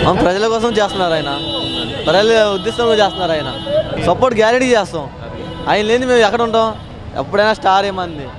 మన ప్రజల కోసం చేస్తున్నారు ఆయన ప్రజల ఉద్దేశంగా చేస్తున్నారు ఆయన సపోర్ట్ గ్యారెంటీ చేస్తాం ఆయన లేని మేము ఎక్కడ ఉంటాం ఎప్పుడైనా స్టార్ ఏమంది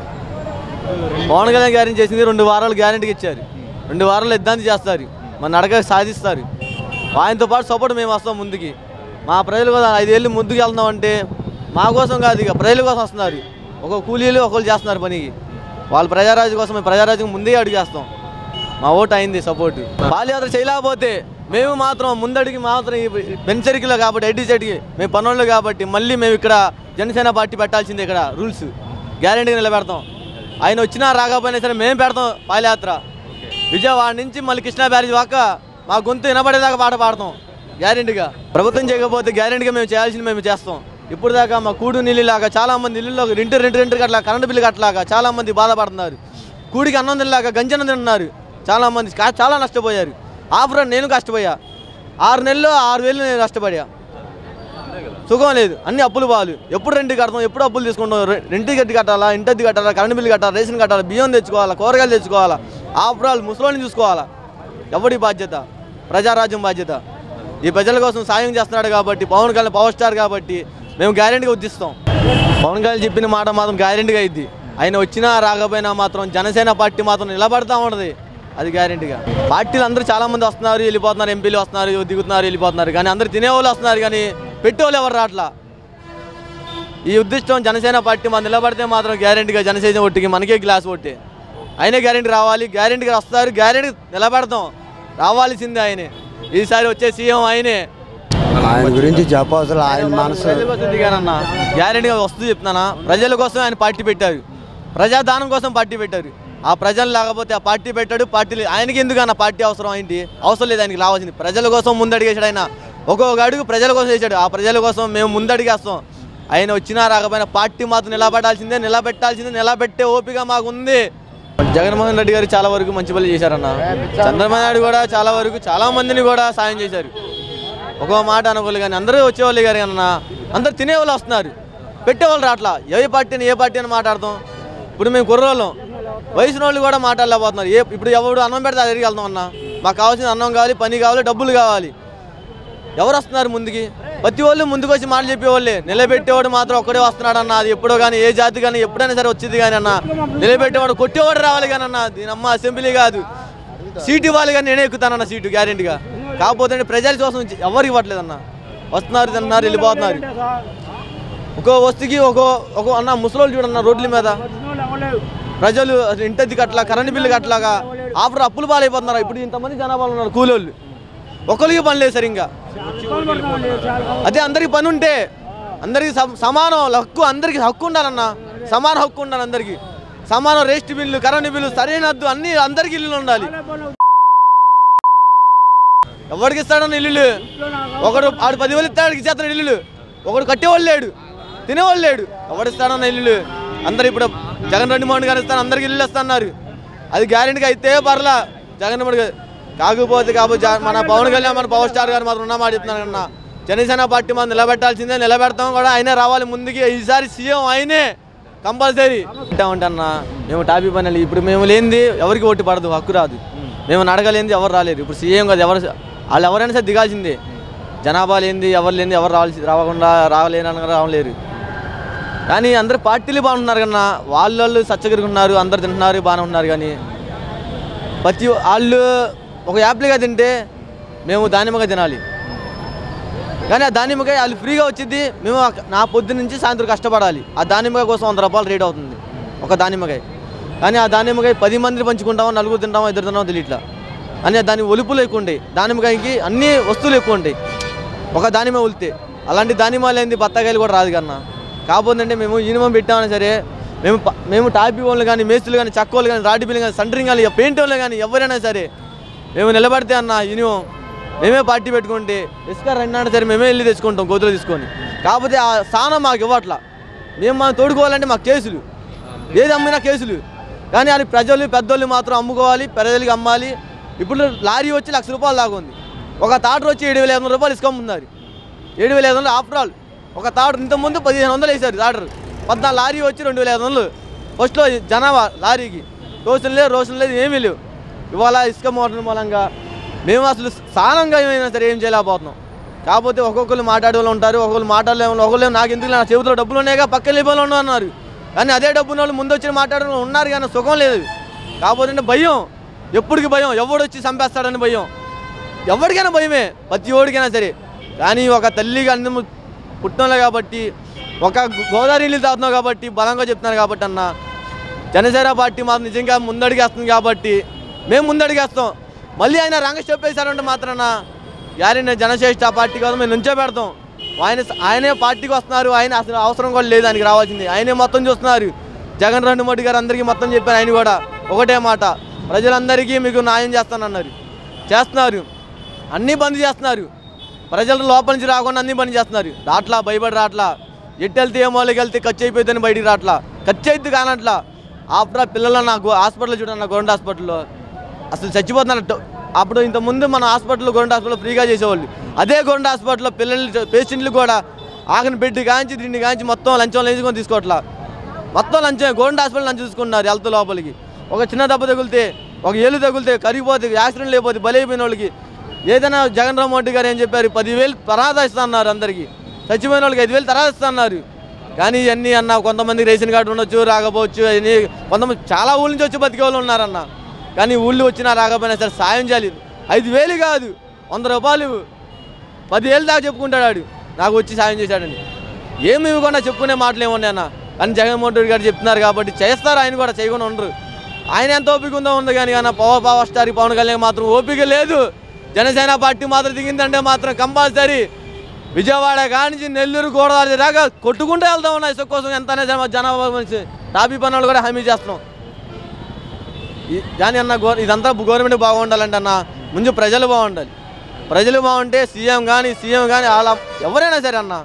పవన్ కళ్యాణ్ గ్యారెంటీ చేసింది రెండు వారాలు గ్యారెంటీకి ఇచ్చారు రెండు వారాలు ఇద్దాంతి చేస్తారు మన నడక సాధిస్తారు ఆయనతో పాటు సపోర్ట్ మేము వస్తాం ముందుకి మా ప్రజల కోసం ఐదేళ్ళు ముందుకు వెళ్తున్నాం అంటే మా కోసం కాదు ఇక ప్రజల కోసం వస్తున్నారు ఒక కూలీలు ఒకళ్ళు చేస్తున్నారు పనికి వాళ్ళు ప్రజారాజ్యం కోసం మేము ప్రజారాజ్యం ముందే అడుగు చేస్తాం మా ఓటు అయింది సపోర్ట్ పాదయాత్ర చేయలేకపోతే మేము మాత్రం ముందడికి మాత్రం ఈ బెంచరికిలో కాబట్టి ఐటీ సైడ్కి మేము పనులు కాబట్టి మళ్ళీ మేము ఇక్కడ జనసేన పార్టీ పెట్టాల్సిందే ఇక్కడ రూల్స్ గ్యారెంటీగా నిలబెడతాం ఆయన వచ్చినా రాకపోయినా సరే మేము పెడతాం పాదయాత్ర విజయవాడ నుంచి మళ్ళీ కృష్ణా బ్యారేజ్ వాక మా గొంతు వినపడేదాకా పాట పాడతాం గ్యారెంటీగా ప్రభుత్వం చేయకపోతే గ్యారెంటీగా మేము చేయాల్సింది మేము చేస్తాం ఇప్పుడు దాకా మా కూడు నీళ్ళలాగా చాలా మంది ఇల్లులో రెండు రెండు రెండు కట్లా కరెంటు బిల్లు కట్టలాగా చాలా మంది బాధపడుతున్నారు కూడికి అన్నం తినలాగా గంజనం తిన్నారు చాలా మంది కా- చాలా నష్టపోయారు ఆఫర్ నేను కష్టపోయా ఆరు నెలలు ఆరు వేలు నేను నష్టపడా సుఖం లేదు అన్ని అప్పులు పాలు ఎప్పుడు రెంట్ కడతాం ఎప్పుడు అప్పులు తీసుకుంటాం రె- రెంట్కి గట్టి కట్టాలా ఇంటద్ది కట్టాలా కరెంట్ బిల్లు కట్టాలా రేషన్ కట్టాలా బియ్యం తెచ్చుకోవాలా కూరగాయలు తెచ్చుకోవాలా ఆఫ్టర్ ఆల్ ముసలోని చూసుకోవాలా ఎవడి బాధ్యత ప్రజారాజ్యం బాధ్యత ఈ ప్రజల కోసం సాయం చేస్తున్నాడు కాబట్టి పవన్ కళ్యాణ్ పవర్ స్టార్ కాబట్టి మేము గ్యారెంటీగా ఉద్దిస్తాం పవన్ కళ్యాణ్ చెప్పిన మాట మాత్రం గ్యారెంటీగా అయింది ఆయన వచ్చినా రాకపోయినా మాత్రం జనసేన పార్టీ మాత్రం నిలబడతా ఉన్నది అది గ్యారెంటీగా పార్టీలు అందరూ చాలా మంది వస్తున్నారు వెళ్ళిపోతున్నారు ఎంపీలు వస్తున్నారు దిగుతున్నారు వెళ్ళిపోతున్నారు కానీ అందరు తినేవాళ్ళు వస్తున్నారు కానీ పెట్టేవాళ్ళు ఎవరు రావట్లా ఈ ఉద్దిష్టం జనసేన పార్టీ మనం నిలబడితే మాత్రం గ్యారెంటీగా జనసేన ఒట్టికి మనకే గ్లాస్ ఒట్టి ఆయనే గ్యారెంటీ రావాలి గ్యారెంటీగా వస్తారు గ్యారెంటీ నిలబెడతాం రావాల్సిందే ఆయనే ఈసారి వచ్చే సీఎం ఆయనే ఆయన గురించి చెప్పవసరం ఆయన మనసు ప్రజల కోసం దిగానన్న గ్యారెంటీగా వస్తూ చెప్తున్నానా ప్రజల కోసం ఆయన పార్టీ పెట్టారు ప్రజాదానం కోసం పార్టీ పెట్టారు ఆ ప్రజలు లేకపోతే ఆ పార్టీ పెట్టాడు పార్టీ లే- ఆయనకి ఎందుకు అన్న పార్టీ అవసరం ఏంటి అవసరం లేదు ఆయనకి రావాల్సింది ప్రజల కోసం ముందడిగేసాడు ఆయన ఒక్కొక్క అడుగు ప్రజల కోసం వేసాడు ఆ ప్రజల కోసం మేము ముందడిగేస్తాం ఆయన వచ్చినా రాకపోయినా పార్టీ మాత్రం నిలబడాల్సిందే నిలబెట్టాల్సిందే నిలబెట్టే ఓపిక మాకు ఉంది జగన్మోహన్ రెడ్డి గారు చాలా వరకు మంచి పనులు చేశారన్న చంద్రబాబు నాయుడు కూడా చాలా వరకు చాలా మందిని కూడా సాయం చేశారు ఒక మాట అనుకోలేదు కానీ అందరూ వచ్చేవాళ్ళు గారు అన్న అందరు తినేవాళ్ళు వస్తున్నారు పెట్టేవాళ్ళు రావట్లా ఏ పార్టీ అని ఏ పార్టీ అని మాట్లాడతాం ఇప్పుడు మేము కుర్రోళ్ళం వయసు వాళ్ళు కూడా మాట్లాడలేకపోతున్నారు ఏ ఇప్పుడు ఎవడు అన్నం పెడితే అడిగి వెళ్తాం అన్న మాకు కావాల్సిన అన్నం కావాలి పని కావాలి డబ్బులు కావాలి ఎవరు వస్తున్నారు ముందుకి ప్రతి వాళ్ళు ముందుకు వచ్చి మాటలు చెప్పేవాళ్ళే నిలబెట్టేవాడు మాత్రం ఒక్కడే వస్తున్నాడు అన్న అది ఎప్పుడో కానీ ఏ జాతి కానీ ఎప్పుడైనా సరే వచ్చింది కానీ అన్న నిలబెట్టేవాడు కొట్టేవాడు రావాలి కానీ అన్న దీని అమ్మ అసెంబ్లీ కాదు సీటు ఇవ్వాలి కానీ నేనే ఎక్కుతానన్న సీటు గ్యారెంటీగా కాకపోతే ప్రజల కోసం ఎవరికి ఇవ్వట్లేదన్న వస్తున్నారు తింటున్నారు వెళ్ళిపోతున్నారు ఒక్కో వస్తుకి ఒక్కో ఒక్కో అన్న ముసలోళ్ళు చూడన్న రోడ్ల మీద ప్రజలు ఇంటద్ది కట్లా కరెంట్ బిల్లు కట్టలాగా ఆఫర్ అప్పులు పాలైపోతున్నారు ఇప్పుడు ఇంతమంది జనాభాలు ఉన్నారు కూలోళ్ళు ఒకరికి పని లేదు సరిగ్గా అదే అందరికి పని ఉంటే అందరికి సమ- సమానం హక్కు అందరికి హక్కు ఉండాలన్న సమాన హక్కు ఉండాలి అందరికి సమానం రేస్ట్ బిల్లు కరెంట్ బిల్లు సరైన హద్దు అన్ని అందరికి ఇల్లు ఉండాలి ఎవరికి ఇస్తాడన్న ఇల్లు ఒకడు ఆడు పదివేలు ఇస్తాడు ఇచ్చేస్తాడు ఇల్లు ఒకడు కట్టేవాళ్ళు లేడు తినేవాళ్ళు లేడు ఎవడు ఇస్తాడన్న ఇల్లు అందరు ఇప్పుడు జగన్ రెడ్డి మోహన్ గారు ఇస్తాను అందరికి ఇల్లు ఇస్తున్నారు అది గ్యారెంటీగా అయితే పర్లా జగన్ మోహన్ గారు కాకపోతే కాకపోతే జ- మన పవన్ కళ్యాణ్ మన పవర్ స్టార్ గారు మాత్రం ఉన్నమాట చెప్తున్నాను అన్న జనసేన పార్టీ మనం నిలబెట్టాల్సిందే నిలబెడతాం కూడా ఆయనే రావాలి ముందుకి ఈసారి సీఎం ఆయనే కంపల్సరీ ఉంటామన్నా మేము టాపీ పని ఇప్పుడు మేము లేనిది ఎవరికి ఓటు పడదు హక్కు రాదు మేము నడగలేంది ఎవరు రాలేరు ఇప్పుడు సీఎం కాదు ఎవరు వాళ్ళు ఎవరైనా సరే దిగాల్సిందే జనాభా లేనిది ఎవరు లేనిది ఎవరు రావాల్సి రావకుండా రావలేనని రావలేరు కానీ అందరు పార్టీలు బాగుంటున్నారు కన్నా వాళ్ళు వాళ్ళు సచ్చగిరి ఉన్నారు అందరు తింటున్నారు బాగానే ఉన్నారు కానీ ప్రతి వాళ్ళు ఒక యాప్లీగా తింటే మేము దానిమ్మగా తినాలి కానీ ఆ దానిమ్మకాయ వాళ్ళు ఫ్రీగా వచ్చింది మేము ఆ- నా పొద్దు నుంచి సాయంత్రం కష్టపడాలి ఆ దానిమ్మకాయ కోసం వంద రూపాయలు రేట్ అవుతుంది ఒక దానిమ్మకాయ కానీ ఆ దానిమ్మకాయ పది మంది పంచుకుంటామో నలుగురు తింటామో ఇద్దరు తింటామో తెలియట్లా అని దాని ఒలుపులు ఎక్కువ ఉంటాయి దానిమ్మకాయకి అన్ని వస్తువులు ఎక్కువ ఉంటాయి ఒక దానిమ్మ ఉలితే అలాంటి దానిమ్మ లేని బత్తాకాయలు కూడా రాదు కన్నా కాకపోతే మేము యూనిఫామ్ పెట్టామని సరే మేము ప- మేము టాపీ వాళ్ళు కానీ మేస్తులు కానీ చక్క వాళ్ళు కానీ రాడి బిల్లు కానీ సంటరింగ్ కానీ పెయింట్ వాళ్ళు కానీ ఎవరైనా సరే మేము నిలబడితే అన్న యూనిఫామ్ మేమే పార్టీ పెట్టుకుంటే ఇసుక రెండన్నా సరే మేమే వెళ్ళి తెచ్చుకుంటాం గోతులు తీసుకొని కాకపోతే ఆ స్థానం మాకు ఇవ్వట్లా మేము మనం తోడుకోవాలంటే మాకు కేసులు ఏది అమ్మినా కేసులు కానీ అది ప్రజలు పెద్దోళ్ళు మాత్రం అమ్ముకోవాలి ప్రజలకి అమ్మాలి ఇప్పుడు లారీ వచ్చి లక్ష రూపాయలు దాకా ఉంది ఒక తాటర్ వచ్చి ఏడు వేల ఐదు వందల రూపాయలు ఇసుక అమ్ముతున్నారు ఏడు వేల ఐదు వందలు ఆఫ్టర్ ఆల్ ఒక తాడు ఇంతకుముందు పదిహేను వందలు వేశారు తాటరు పద్నాలుగు లారీ వచ్చి రెండు వేల ఐదు వందలు ఫస్ట్లో జనాభా లారీకి రోజులు లేవు రోజులు లేదు ఏమీ లేవు ఇవాళ ఇసుక మోటార్ మూలంగా మేము అసలు స్థానంగా ఏమైనా సరే ఏం చేయలేకపోతున్నాం కాకపోతే ఒక్కొక్కరు మాట్లాడే వాళ్ళు ఉంటారు ఒక్కొక్కరు మాట్లాడలే వాళ్ళు ఒకళ్ళు నాకు ఎందుకు నా చేతిలో డబ్బులు ఉన్నాయిగా పక్క వెళ్ళిపోవాలి అన్నారు కానీ అదే డబ్బు ఉన్న వాళ్ళు ముందు వచ్చి మాట్లాడే వాళ్ళు ఉన్నారు కానీ సుఖం లేదు కాకపోతే అంటే భయం ఎప్పటికి భయం ఎవడు వచ్చి చంపేస్తాడని భయం ఎవరికైనా భయమే ప్రతి ఓడికైనా సరే కానీ ఒక తల్లిగా అందము పుట్టినోళ్ళే కాబట్టి ఒక గోదావరి నీళ్ళు తాగుతున్నావు కాబట్టి బలంగా చెప్తున్నారు కాబట్టి అన్న జనసేన పార్టీ మాకు నిజంగా ముందడిగేస్తుంది కాబట్టి మేము ముందడిగేస్తాం మళ్ళీ ఆయన రంగ చెప్పేశారంటే మాత్రాన యారైనా జనశ్రేష్ఠ పార్టీ కాదు మేము నుంచో పెడతాం ఆయన ఆయనే పార్టీకి వస్తున్నారు ఆయన అసలు అవసరం కూడా లేదు ఆయనకి రావాల్సింది ఆయనే మొత్తం చూస్తున్నారు జగన్ రెడ్డి మోడీ గారు అందరికీ మొత్తం చెప్పారు ఆయన కూడా ఒకటే మాట ప్రజలందరికీ మీకు న్యాయం చేస్తానన్నారు చేస్తున్నారు అన్నీ బంద్ చేస్తున్నారు ప్రజలు లోపల నుంచి రాకుండా అన్నీ బంద్ చేస్తున్నారు రాట్లా భయపడి రాట్లా ఎట్టు వెళ్తే ఏ మూలకి వెళ్తే ఖర్చు అయిపోతుందని బయటికి రాట్లా ఖర్చు అయితే కానట్లా ఆఫ్టర్ పిల్లలు నాకు హాస్పిటల్ చూడండి గవర్నమెంట్ హాస్పిటల్లో అసలు చచ్చిపోతున్నారు ట- అప్పుడు ఇంత ముందు మన హాస్పిటల్ గవర్నమెంట్ హాస్పిటల్ ఫ్రీగా చేసేవాళ్ళు అదే గవర్నమెంట్ హాస్పిటల్లో పిల్లలు పేషెంట్లు కూడా ఆగిన బెడ్ కాంచి దీన్ని కాంచి మొత్తం లంచం లేచుకొని తీసుకోవట్లా మొత్తం లంచం గవర్నమెంట్ హాస్పిటల్ లంచం తీసుకున్నారు హెల్త్ లోపలికి ఒక చిన్న దెబ్బ తగిలితే ఒక ఏలు తగిలితే కరిగిపోతే యాక్సిడెంట్ లేకపోతే బలైపోయిన వాళ్ళకి ఏదైనా జగన్ రామ్ రెడ్డి గారు ఏం చెప్పారు పదివేలు తర్వాత ఇస్తా అన్నారు అందరికీ చచ్చిపోయిన వాళ్ళకి ఐదు వేలు తర్వాత ఇస్తా అన్నారు కానీ ఇవన్నీ అన్న కొంతమంది రేషన్ కార్డు ఉండొచ్చు రాకపోవచ్చు అని కొంతమంది చాలా ఊళ్ళ నుంచి వచ్చి బతికే వాళ్ళు ఉన్నారన్న కానీ ఊళ్ళు వచ్చినా రాకపోయినా సరే సాయం చేయాలి ఐదు వేలు కాదు వంద రూపాయలు పదివేలు దాకా చెప్పుకుంటాడు వాడు నాకు వచ్చి సాయం చేశాడని ఏమి ఇవ్వకుండా చెప్పుకునే మాటలు ఏమున్నాయి అన్న కానీ జగన్మోహన్ రెడ్డి గారు చెప్తున్నారు కాబట్టి చేస్తారు ఆయన కూడా చేయకుండా ఉండరు ఆయన ఎంత ఓపిక ఉందో ఉంది కానీ అన్న power power star Pawan Kalyan మాత్రం ఓపిక లేదు జనసేన పార్టీ మాత్రం దిగిందంటే మాత్రం కంపల్సరీ విజయవాడ కానించి నెల్లూరు గోదావరి దాకా కొట్టుకుంటూ వెళ్దాం ఉన్న ఇసుక కోసం ఎంత జనాభా మనిషి టాపీ పనులు కూడా హామీ చేస్తున్నాం ఈ- కానీ అన్న గో ఇదంతా గవర్నమెంట్ బాగుండాలంటే అన్న ముందు ప్రజలు బాగుండాలి ప్రజలు బాగుంటే సీఎం కానీ సీఎం కానీ వాళ్ళ ఎవరైనా సరే అన్న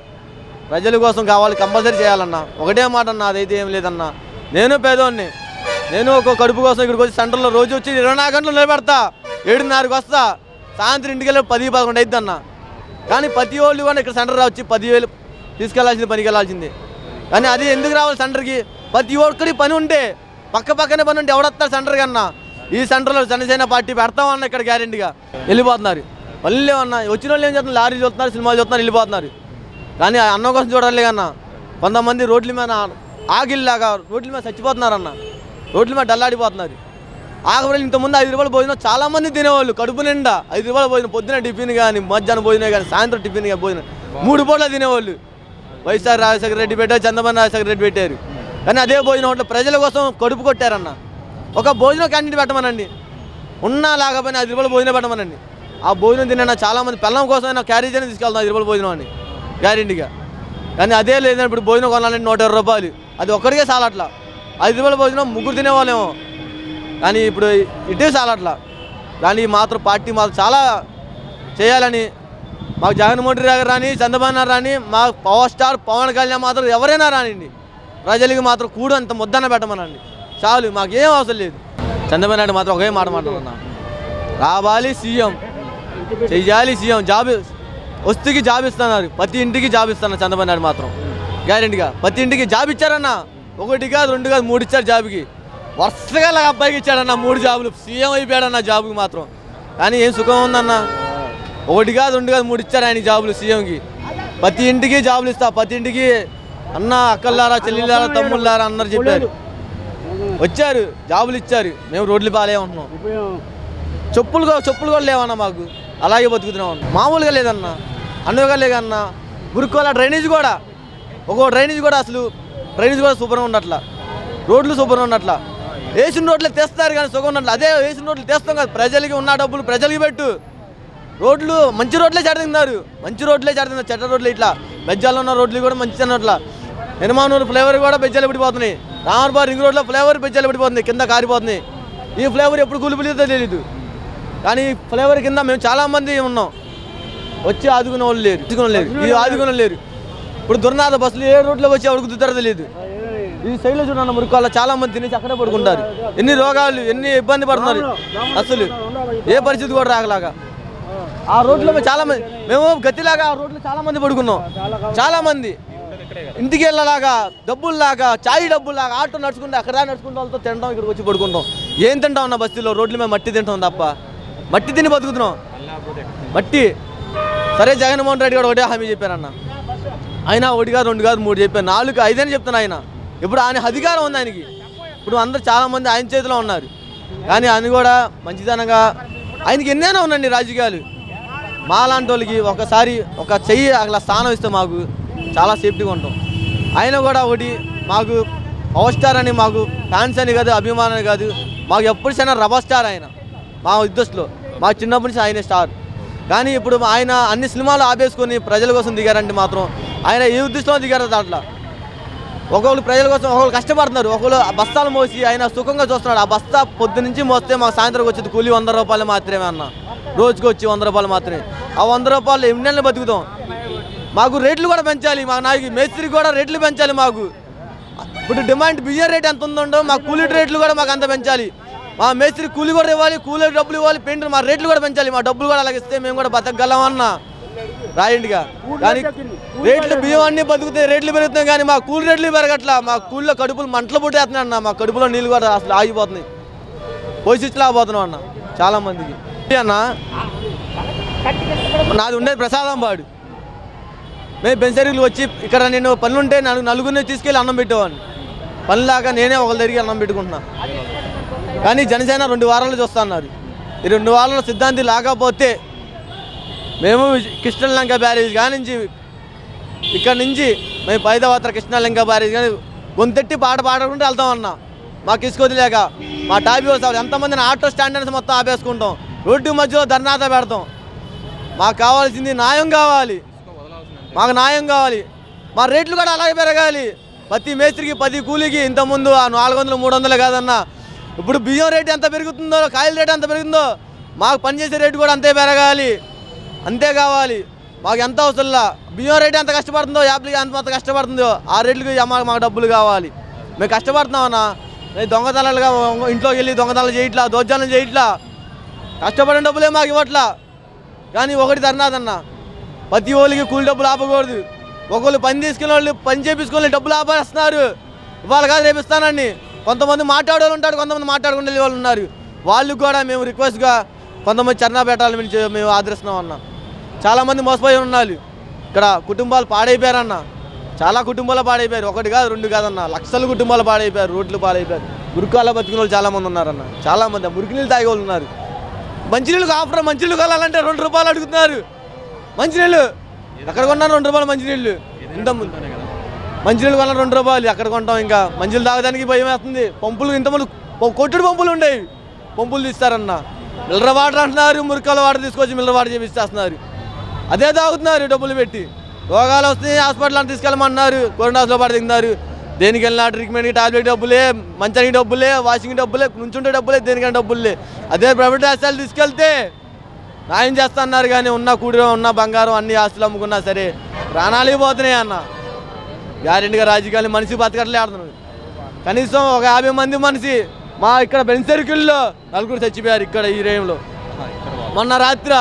ప్రజల కోసం కావాలి కంపల్సరీ చేయాలన్న ఒకటే మాట అన్న అదైతే ఏం లేదన్న నేను పేదోడిని నేను ఒక కడుపు కోసం ఇక్కడికి వచ్చి సెంటర్లో రోజు వచ్చి ఇరవై నాలుగు గంటలు నిలబెడతా ఏడున్నరకు వస్తా సాయంత్రం ఇంటికి వెళ్ళి పది పదకొండు అయిద్ది అన్న కానీ ప్రతి వాళ్ళు కూడా ఇక్కడ సెంటర్ వచ్చి పదివేలు తీసుకెళ్లాల్సింది పనికి వెళ్ళాల్సింది కానీ అది ఎందుకు రావాలి సెంటర్కి ప్రతి ఒక్కరికి పని ఉంటే పక్క పక్కనే పని ఉంటే ఎవడొస్తారు సెంటర్ కన్నా ఈ సెంటర్లో జనసేన పార్టీ పెడతామన్న ఇక్కడ గ్యారెంటీగా వెళ్ళిపోతున్నారు మళ్ళీ ఏమన్నా వచ్చిన వాళ్ళు ఏం చేస్తున్నారు లారీ చూస్తున్నారు సినిమాలు చూస్తున్నారు వెళ్ళిపోతున్నారు కానీ ఆ అన్నం కోసం చూడాలి కన్నా కొంతమంది రోడ్ల మీద ఆగిల్లాగా రోడ్ల మీద చచ్చిపోతున్నారన్న రోడ్ల మీద డల్లాడిపోతున్నారు ఆఖరి ఇంతకుముందు ఐదు రూపాయలు భోజనం చాలా మంది తినేవాళ్ళు కడుపు నిండా ఐదు రూపాయలు భోజనం పొద్దున టిఫిన్ కానీ మధ్యాహ్నం భోజనం కానీ సాయంత్రం టిఫిన్ కానీ భోజనం మూడు పూటలు తినేవాళ్ళు వైఎస్ఆర్ రాజశేఖర రెడ్డి పెట్టారు చంద్రబాబు రాజశేఖర రెడ్డి పెట్టారు కానీ అదే భోజనం హోటల్ ప్రజల కోసం కడుపు కొట్టారన్న ఒక భోజనం క్యాంటీన్ పెట్టమనండి ఉన్నా లేకపోయినా ఐదు రూపాయలు భోజనం పెట్టమనండి ఆ భోజనం తిన్నా చాలా మంది పిల్లల కోసమైనా క్యారేజ్ అని తీసుకెళ్తాం ఐదు రూపాయలు భోజనం అని గ్యారెంటీగా కానీ అదే లేదని ఇప్పుడు భోజనం కొనాలంటే నూట ఇరవై రూపాయలు అది ఒక్కడికే చాలట్లా ఐదు రూపాయల భోజనం ముగ్గురు తినేవాళ్ళేమో కానీ ఇప్పుడు ఇటే చాలట్లా కానీ మాత్రం పార్టీ మాత్రం చాలా చేయాలని మాకు జగన్మోహన్ రెడ్డి గారు రాని చంద్రబాబు నాయుడు రాని మా పవర్ స్టార్ పవన్ కళ్యాణ్ మాత్రం ఎవరైనా రానిండి ప్రజలకి మాత్రం కూడు అంత ముద్దన పెట్టమనండి చాలు మాకేం అవసరం లేదు చంద్రబాబు నాయుడు మాత్రం ఒకే మాట మాట్లాడుతున్నా రావాలి సీఎం చెయ్యాలి సీఎం జాబ్ వస్తుకి జాబ్ ఇస్తున్నారు ప్రతి ఇంటికి జాబ్ ఇస్తున్నారు చంద్రబాబు నాయుడు మాత్రం గ్యారెంటీగా ప్రతి ఇంటికి జాబ్ ఇచ్చారన్న ఒకటి కాదు రెండు కాదు మూడు ఇచ్చారు జాబ్కి వరుసగా ఇలా అబ్బాయికి ఇచ్చాడన్న మూడు జాబులు సీఎం అయిపోయాడన్న జాబ్కి మాత్రం కానీ ఏం సుఖం ఉందన్న ఒకటి కాదు రెండు కాదు మూడు ఇచ్చారు ఆయన జాబులు సీఎంకి ప్రతి ఇంటికి జాబులు ఇస్తా ప్రతి ఇంటికి అన్న అక్కల్లారా చెల్లెళ్ళారా తమ్ముళ్ళారా అన్నారు చెప్పారు వచ్చారు జాబులు ఇచ్చారు మేము రోడ్లు బాగాలే ఉంటున్నాం చెప్పులు కూడా చెప్పులు కూడా లేవన్న మాకు అలాగే బతుకుతున్నాం అన్న మామూలుగా లేదన్న అన్నగా లేదన్న గురుకోల డ్రైనేజ్ కూడా ఒక్కో డ్రైనేజ్ కూడా అసలు డ్రైనేజ్ కూడా సూపర్గా ఉండట్లా రోడ్లు సూపర్గా ఉండట్లా వేసిన రోడ్లు తెస్తారు కానీ సుఖం ఉన్నట్లు అదే వేసిన రోడ్లు తెస్తాం కదా ప్రజలకి ఉన్న డబ్బులు ప్రజలకి పెట్టు రోడ్లు మంచి రోడ్లే చెడుతున్నారు మంచి రోడ్లే చెడుతున్నారు చెడ్డ రోడ్లు ఇట్లా బెజ్జాల్లో ఉన్న రోడ్లు కూడా మంచి అన్నట్ల ఎనమానూరు ఫ్లేవర్ కూడా బెజ్జాలు పడిపోతున్నాయి రామర్బాద్ రింగ్ రోడ్లో ఫ్లేవర్ బెజ్జాలు పడిపోతుంది కింద కారిపోతుంది ఈ ఫ్లేవర్ ఎప్పుడు కూలిపోతుందో తెలియదు కానీ ఈ ఫ్లేవర్ కింద మేము చాలా మంది ఉన్నాం వచ్చి ఆదుకునే వాళ్ళు లేరు ఆదుకునే లేరు ఈ ఆదుకునే లేరు ఇప్పుడు దుర్నాథ బస్సులు ఏ రోడ్లో వచ్చి ఎవరికి దుద్దరో తెలియదు ఈ సైడ్లో చూడండి మురుకాల చాలా మంది తినేసి అక్కడే పడుకుంటారు ఎన్ని రోగాలు ఎన్ని ఇబ్బంది పడుతున్నారు అసలు ఏ పరిస్థితి కూడా రాకలాగా ఆ రోడ్లో మేము చాలా మంది మేము గతిలాగా ఆ రోడ్లో చాలా మంది పడుకున్నాం చాలా మంది ఇంటికి వెళ్ళలాగా డబ్బుల్లాగా చాయ్ డబ్బుల్లాగా ఆటో నడుచుకుంటే అక్కడ నడుచుకుంటే వాళ్ళతో తింటాం ఇక్కడికి వచ్చి పడుకుంటాం ఏం తింటాం అన్న బస్తీలో రోడ్ల మీద మట్టి తింటాం తప్ప మట్టి తిని బతుకుతున్నాం మట్టి సరే జగన్మోహన్ రెడ్డి గారు ఒకటే హామీ చెప్పారన్న ఆయన ఒకటి కాదు రెండు కాదు మూడు చెప్పారు నాలుగు ఐదని చెప్తాను ఆయన ఇప్పుడు ఆయన అధికారం ఉంది ఆయనకి ఇప్పుడు అందరు చాలామంది ఆయన చేతిలో ఉన్నారు కానీ ఆయన కూడా మంచితనంగా ఆయనకి ఎన్నైనా ఉందండి రాజకీయాలు మాలాంటి వాళ్ళకి ఒకసారి ఒక చెయ్యి అట్లా స్థానం ఇస్తే మాకు చాలా సేఫ్టీగా ఉంటాం ఆయన కూడా ఒకటి మాకు పవర్ స్టార్ అని మాకు ఫ్యాన్స్ అని కాదు అభిమానం అని కాదు మాకు ఎప్పుడు సైనా రబర్ స్టార్ ఆయన మా ఉద్దేశంలో మా చిన్నప్పటి నుంచి ఆయనే స్టార్ కానీ ఇప్పుడు ఆయన అన్ని సినిమాలు ఆపేసుకొని ప్రజల కోసం దిగారంటే మాత్రం ఆయన ఏ ఉద్దేశంలో దిగారు దాంట్లో ఒక్కొక్కరు ప్రజల కోసం ఒక్కొక్కరు కష్టపడుతున్నారు ఒక్కొక్కరు ఆ బస్తాలు మోసి ఆయన సుఖంగా చూస్తున్నాడు ఆ బస్తా పొద్దు నుంచి మోస్తే మాకు సాయంత్రం వచ్చేది కూలి వంద రూపాయలు మాత్రమే అన్న రోజుకి వచ్చి వంద రూపాయలు మాత్రమే ఆ వంద రూపాయలు ఎన్ని నెలలు బతుకుతాం మాకు రేట్లు కూడా పెంచాలి మా నాయకు మేస్త్రి కూడా రేట్లు పెంచాలి మాకు ఇప్పుడు డిమాండ్ బియ్యం రేట్ ఎంత ఉందో మా కూలీ రేట్లు కూడా మాకు అంత పెంచాలి మా మేస్త్రి కూలీ కూడా ఇవ్వాలి కూలీ డబ్బులు ఇవ్వాలి పెయింటర్ మా రేట్లు కూడా పెంచాలి మా డబ్బులు కూడా అలాగే ఇస్తే మేము కూడా బతకగలమన్నా రాయండిగా కానీ రేట్లు బియ్యం అన్ని బతుకుతాయి రేట్లు పెరుగుతున్నాయి కానీ మా కూలి రేట్లు పెరగట్లా మా కూలీలో కడుపులు మంటలు పుట్టేస్తున్నాయి అన్న మా కడుపులో నీళ్ళు కూడా అసలు ఆగిపోతున్నాయి పోషించలేకపోతున్నాం అన్న చాలా మందికి ఇది అన్న నాది ఉండేది ప్రసాదం పాడు మేము బెంచరీలు వచ్చి ఇక్కడ నేను పనులుంటే నలుగు నలుగురిని తీసుకెళ్ళి అన్నం పెట్టేవాడిని పనిలాగా నేనే ఒకరి దగ్గరికి అన్నం పెట్టుకుంటున్నా కానీ జనసేన రెండు వారాలు చూస్తా అన్నారు ఈ రెండు వారాల సిద్ధాంతి లేకపోతే మేము కృష్ణలంక బ్యారేజ్ కానించి ఇక్కడ నుంచి మేము పైదవాత్ర కృష్ణలంక బ్యారేజ్ కానీ గొంతెట్టి పాట పాడుకుంటూ వెళ్తాం అన్న మాకు ఇసుకొదిలేక మా టాపీ వస్తారు ఎంతమందిని ఆటో స్టాండర్డ్స్ మొత్తం ఆపేసుకుంటాం రోడ్డు మధ్యలో ధర్నాత పెడతాం మాకు కావాల్సింది న్యాయం కావాలి మాకు న్యాయం కావాలి మా రేట్లు కూడా అలాగే పెరగాలి ప్రతి మేస్త్రికి పది కూలికి ఇంతకుముందు ఆ నాలుగు వందలు మూడు వందలు కాదన్న ఇప్పుడు బియ్యం రేటు ఎంత పెరుగుతుందో కాయల రేటు ఎంత పెరుగుతుందో మాకు పనిచేసే రేటు కూడా అంతే పెరగాలి అంతే కావాలి మాకు ఎంత అవసరంలా బియ్యం రేటు ఎంత కష్టపడుతుందో యాప్లకి ఎంత మొత్తం కష్టపడుతుందో ఆ రేట్లకి మాకు మాకు డబ్బులు కావాలి మేము కష్టపడుతున్నామన్నా మేము దొంగతనాలుగా ఇంట్లోకి వెళ్ళి దొంగతనాలు చేయట్లా దోచాలను చేయట్లా కష్టపడిన డబ్బులే మాకు ఇవ్వట్లా కానీ ఒకటి ధర్నాదన్న ప్రతి వాళ్ళకి కూలి డబ్బులు ఆపకూడదు ఒకళ్ళు పని తీసుకునే వాళ్ళు పని చేపించుకుని డబ్బులు ఆపేస్తున్నారు ఇవాళ కాదు రేపిస్తానండి కొంతమంది మాట్లాడే వాళ్ళు ఉంటారు కొంతమంది మాట్లాడుకునే వెళ్ళే వాళ్ళు ఉన్నారు వాళ్ళకి కూడా మేము రిక్వెస్ట్గా కొంతమంది చర్నా పెట్టాలని మేము చే- మేము ఆదరిస్తున్నాం అన్న చాలామంది మోసపోయి ఉన్నారు ఇక్కడ కుటుంబాలు పాడైపోయారన్న చాలా కుటుంబాలు పాడైపోయారు ఒకటి కాదు రెండు కాదన్న లక్షల కుటుంబాలు పాడైపోయారు రోడ్లు పాడైపోయారు మురుకాల బతికిన వాళ్ళు చాలామంది ఉన్నారన్న చాలామంది మురికి నీళ్ళు తాగే వాళ్ళు ఉన్నారు మంచినీళ్ళకి ఆఫర్ మంచినీళ్ళు కొనాలంటే రెండు రూపాయలు అడుగుతున్నారు మంచినీళ్ళు ఎక్కడ కొన్నారు రెండు రూపాయలు మంచినీళ్ళు ఇంత ముందు మంచినీళ్ళు కొన్న రెండు రూపాయలు ఎక్కడ కొంటాం ఇంకా మంచినీళ్ళు తాగడానికి భయం వేస్తుంది పంపులు ఇంతమంది కొట్టుడు పంపులు ఉండేవి పంపులు తీస్తారన్న మిల్లర వాటర్ అంటున్నారు మురికాల వాటర్ తీసుకొచ్చి మిల్లర వాటర్ చేపిస్తేస్తున్నారు అదే తాగుతున్నారు డబ్బులు పెట్టి రోగాలు వస్తాయి హాస్పిటల్ అని తీసుకెళ్ళమన్నారు కరోనా హాస్పిటల్ పాటు దిగుతున్నారు దేనికి వెళ్ళినా ట్రీట్మెంట్కి టాబ్లెట్ డబ్బులే మంచానికి డబ్బులే వాషింగ్ డబ్బులే నుంచుంటే డబ్బులే దేనికైనా డబ్బులే అదే ప్రైవేట్ హాస్పిటల్ తీసుకెళ్తే న్యాయం చేస్తా అన్నారు కానీ ఉన్న కూడిలో ఉన్న బంగారం అన్ని ఆస్తులు అమ్ముకున్నా సరే ప్రాణాలు పోతున్నాయి అన్న గ్యారెంటీగా రాజకీయాలు మనిషి బతకట్లే ఆడుతున్నారు కనీసం ఒక యాభై మంది మనిషి మా ఇక్కడ బెంచ్ సర్కిల్లో నలుగురు చచ్చిపోయారు ఇక్కడ ఈ రేయంలో మొన్న రాత్రి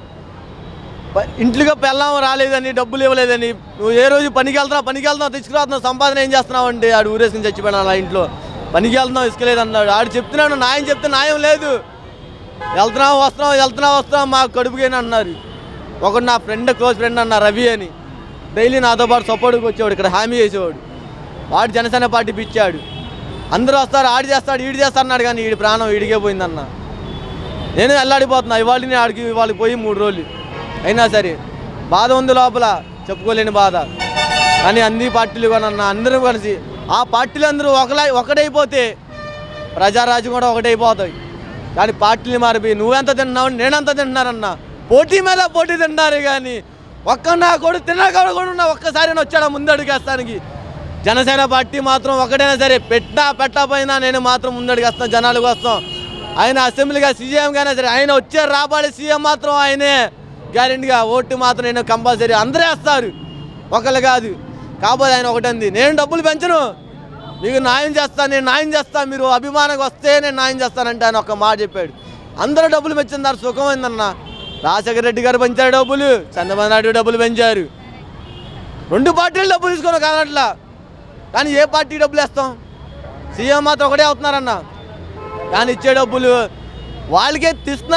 ప- ఇంట్లోకి పెళ్ళాం రాలేదని డబ్బులు ఇవ్వలేదని నువ్వు ఏ రోజు పనికి వెళ్తున్నావు పనికి వెళ్తున్నావు తీసుకురాతున్నావు సంపాదన ఏం చేస్తున్నావు అంటే ఆడు ఊరేసుకుని చచ్చిపోయాడు అలా ఇంట్లో పనికి వెళ్తున్నావు ఇసుకలేదు అన్నాడు ఆడు చెప్తున్నాడు న్యాయం చెప్తే న్యాయం లేదు వెళ్తున్నావు వస్తున్నావు వెళ్తున్నావు వస్తున్నావు మా కడుపుకేని అన్నారు ఒకడు నా ఫ్రెండ్ క్లోజ్ ఫ్రెండ్ అన్న రవి అని డైలీ నాతో పాటు సపోర్ట్కి వచ్చేవాడు ఇక్కడ హామీ చేసేవాడు వాడు జనసేన పార్టీ పిచ్చాడు అందరూ వస్తారు ఆడి చేస్తాడు ఈడు చేస్తాడు అన్నాడు కానీ ఈడి ప్రాణం ఈడికే పోయిందన్న నేను అల్లాడిపోతున్నా ఇవాళ నేను ఆడికి ఇవాళ పోయి మూడు రోజులు అయినా సరే బాధ ఉంది లోపల చెప్పుకోలేని బాధ కానీ అన్ని పార్టీలు కూడా అన్న అందరూ కలిసి ఆ పార్టీలు అందరూ ఒకలా ఒకటైపోతే ప్రజారాజ్యం కూడా ఒకటైపోతాయి కానీ పార్టీలు మారిపోయి నువ్వెంత తిన్నావు నేనెంత తింటున్నారన్న పోటీ మీద పోటీ తింటున్నారు కానీ ఒక్క నా కొడు తిన్నా కూడా ఉన్నా ఒక్కసారి వచ్చాడా ముందడుగేస్తానికి జనసేన పార్టీ మాత్రం ఒకటైనా సరే పెట్టా పెట్టకపోయినా నేను మాత్రం ముందడుగేస్తాను జనాలకు వస్తాం ఆయన అసెంబ్లీగా సీఎంగానే సరే ఆయన వచ్చే రాబడే సీఎం మాత్రం ఆయనే గ్యారెంటీగా ఓటు మాత్రం నేను కంపల్సరీ అందరూ వేస్తారు ఒకళ్ళు కాదు కాకపోతే ఆయన ఒకటి నేను డబ్బులు పెంచను మీకు న్యాయం చేస్తాను నేను న్యాయం చేస్తాను మీరు అభిమానం వస్తే నేను న్యాయం చేస్తానంటే ఆయన ఒక మాట చెప్పాడు అందరూ డబ్బులు పెంచుతున్నారు సుఖమైందన్న రాజశేఖర రెడ్డి గారు పెంచారు డబ్బులు చంద్రబాబు నాయుడు డబ్బులు పెంచారు రెండు పార్టీలు డబ్బులు తీసుకుని కానట్లా కానీ ఏ పార్టీ డబ్బులు వేస్తాం సీఎం మాత్రం ఒకటే అవుతున్నారన్న కానీ ఇచ్చే డబ్బులు వాళ్ళకే తీస్తున్నారు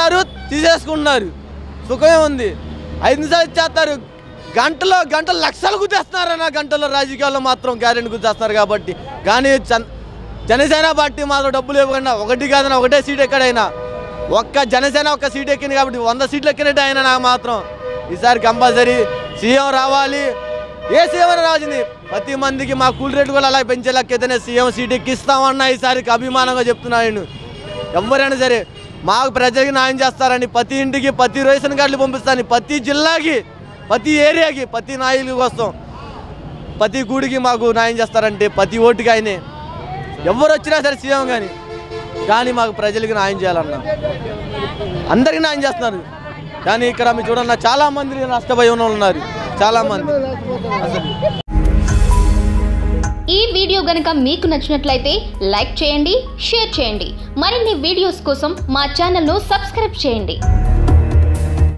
తీసేసుకుంటున్నారు సుఖమే ఉంది ఐదు నిమిషాలు ఇచ్చేస్తారు గంటలో గంటలు లక్షలు గుద్దేస్తున్నారన్న గంటలో రాజకీయాల్లో మాత్రం గ్యారెంటీ గుద్దేస్తున్నారు కాబట్టి కానీ చన్- జనసేన పార్టీ మాత్రం డబ్బులు ఇవ్వకుండా ఒకటి కాదన్నా ఒకటే సీట్ ఎక్కడైనా ఒక్క జనసేన ఒక్క సీట్ ఎక్కింది కాబట్టి వంద సీట్లు ఎక్కినట్టు అయినా నాకు మాత్రం ఈసారి కంపల్సరీ సీఎం రావాలి ఏ సీఎం అయినా రావాల్సింది ప్రతి మందికి మా కూల్ రేటు కూడా అలా పెంచేలాకైతేనే సీఎం సీట్ ఎక్కిస్తామన్న ఈసారికి అభిమానంగా చెప్తున్నాను నేను ఎవరైనా సరే మాకు ప్రజలకి న్యాయం చేస్తారని ప్రతి ఇంటికి ప్రతి రేషన్ కార్డులు పంపిస్తాను ప్రతి జిల్లాకి ప్రతి ఏరియాకి ప్రతి నాయకుల కోసం ప్రతి గుడికి మాకు న్యాయం చేస్తారంటే ప్రతి ఓటుకి ఆయనే ఎవరు వచ్చినా సరే సీఎం కానీ కానీ మాకు ప్రజలకి న్యాయం చేయాలన్న అందరికీ న్యాయం చేస్తున్నారు కానీ ఇక్కడ మీరు చూడన్న చాలా మంది నష్టపోయి ఉన్న వాళ్ళు ఉన్నారు చాలా మంది అసలు ఈ వీడియో గనుక మీకు నచ్చినట్లయితే లైక్ చేయండి షేర్ చేయండి మరిన్ని వీడియోస్ కోసం మా ఛానల్ను సబ్స్క్రైబ్ చేయండి